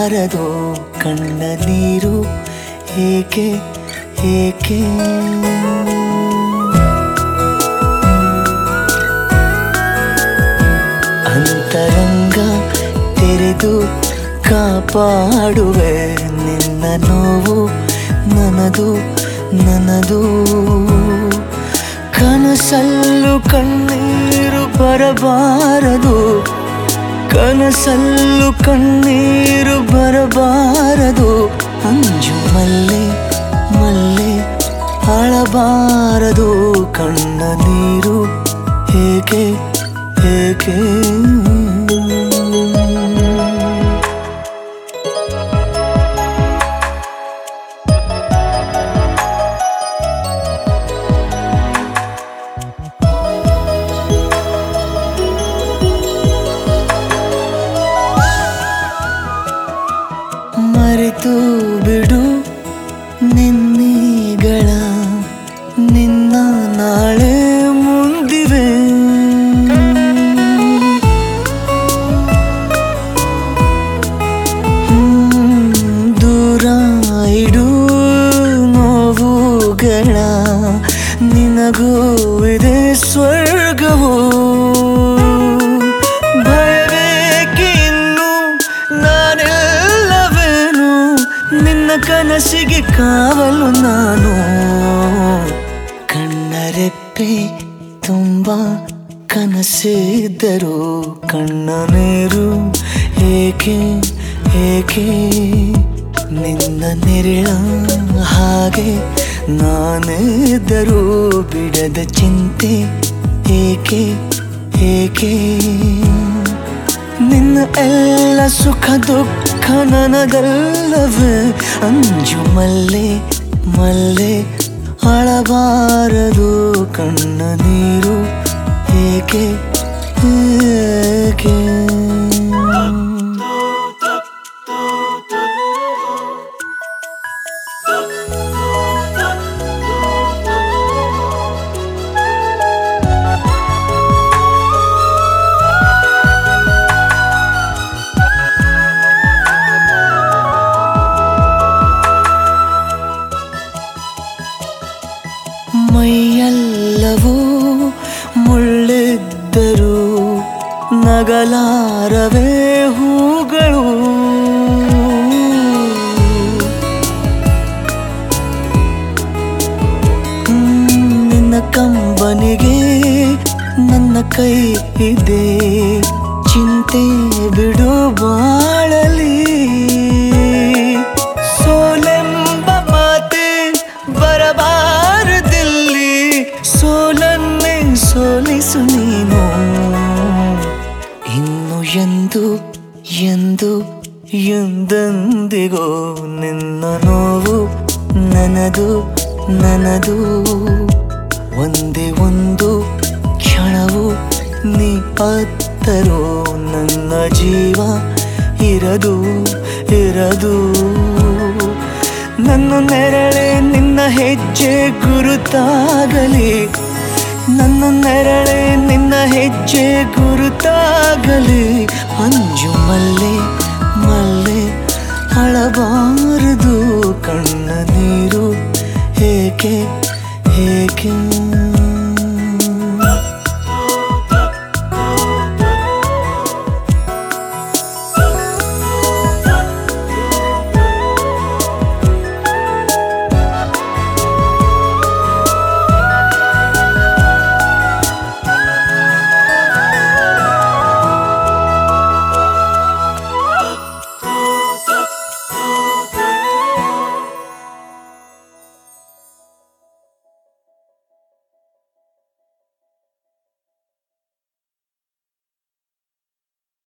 ಬರಬಾರದು ಕಣ್ಣ ನೀರು ಏಕೆ ಏಕೆ ಅಂತರಂಗ ತೆರೆದು ಕಾಪಾಡುವೆ ನಿನ್ನ ನೋವು ನನದು ನನದು ಕನಸಲ್ಲು ಕಣ್ಣೀರು ಬರಬಾರದು ಕನಸಲ್ಲು ಕಣ್ಣೀರು ಬರಬಾರದು ಅಂಜು ಮಲ್ಲೆ ಮಲ್ಲೆ ಅಳಬಾರದು ಕಣ್ಣ ನೀರು ಏಕೆ ಏಕೆ ಮರೆತು ಬಿಡು ನಿನ್ನೀಗಳ ನಿನ್ನ ನಾಳೆ ಮುಂದಿವೆ ಹ್ಮ್, ದೂರ ಇಡು ನೋವುಗಳ ನಿನಗೂ ಇದೆ ಸ್ವರ್ಗವು ಭಯಬೇಕಿನ್ನು ನಾನೆಲ್ಲವೇನು ನಿನ್ನ ಕನಸಿಗೆ ಕಾವಲು ನಾನು ಕಣ್ಣರೆಪ್ಪೆ ತುಂಬ ಕನಸಿದ್ದರು ಕಣ್ಣ ನೀರು ಏಕೆ ಏಕೆ ನಿನ್ನ ನೆರಳ ಹಾಗೆ ನಾನಿದ್ದರೂ ಬಿಡದ ಚಿಂತೆ ಏಕೆ ಏಕೆ ನಿನ್ನ ಎಲ್ಲ ಸುಖ ದುಃಖ ನನಗಲ್ಲವೇ ಅಂಜು ಮಲ್ಲೆ ಮಲ್ಲೆ ಅಳಬಾರದು ಕಣ್ಣ ನೀರು ಏಕೆ ಏಕೆ ಮೈಯೆಲ್ಲವೂ ಮುಳ್ಳಿದ್ದರು ನಗಲಾರವೇ ಹೂಗಳು ಹ್ಮ್, ನಿನ್ನ ಕಂಬನಿಗೆ ನನ್ನ ಕೈ ಇದೆ ಚಿಂತೆ ಬಿಡು ಬಾಳಲಿ ಸೋಲೆಂಬ ಮಾತೆ ಬರಬಾರದಿಲ್ಲಿ ಸೋಲನ್ನೇ ಸೋಲಿಸು ನೀನು ಇನ್ನು ಎಂದು ಎಂದು ಎಂದೆಂದಿಗೋ ನಿನ್ನ ನೋವು ನನದು ನನದು ಒಂದೇ ಒಂದು ಕ್ಷಣವು ನೀ ಅತ್ತರೋ ನನ್ನ ಜೀವ ಇರದು ಇರದು ನನ್ನ ನೆರಳೆ ನಿನ್ನ ಹೆಜ್ಜೆ ಗುರುತಾಗಲಿ ನನ್ನ ನೆರಳೆ ನಿನ್ನ ಹೆಜ್ಜೆ ಗುರುತಾಗಲಿ ಅಂಜು ಮಲ್ಲೆ ಮಲ್ಲೆ ಅಳಬಾರದು ಕಣ್ಣ ನೀರು ಏಕೆ ಏಕೆ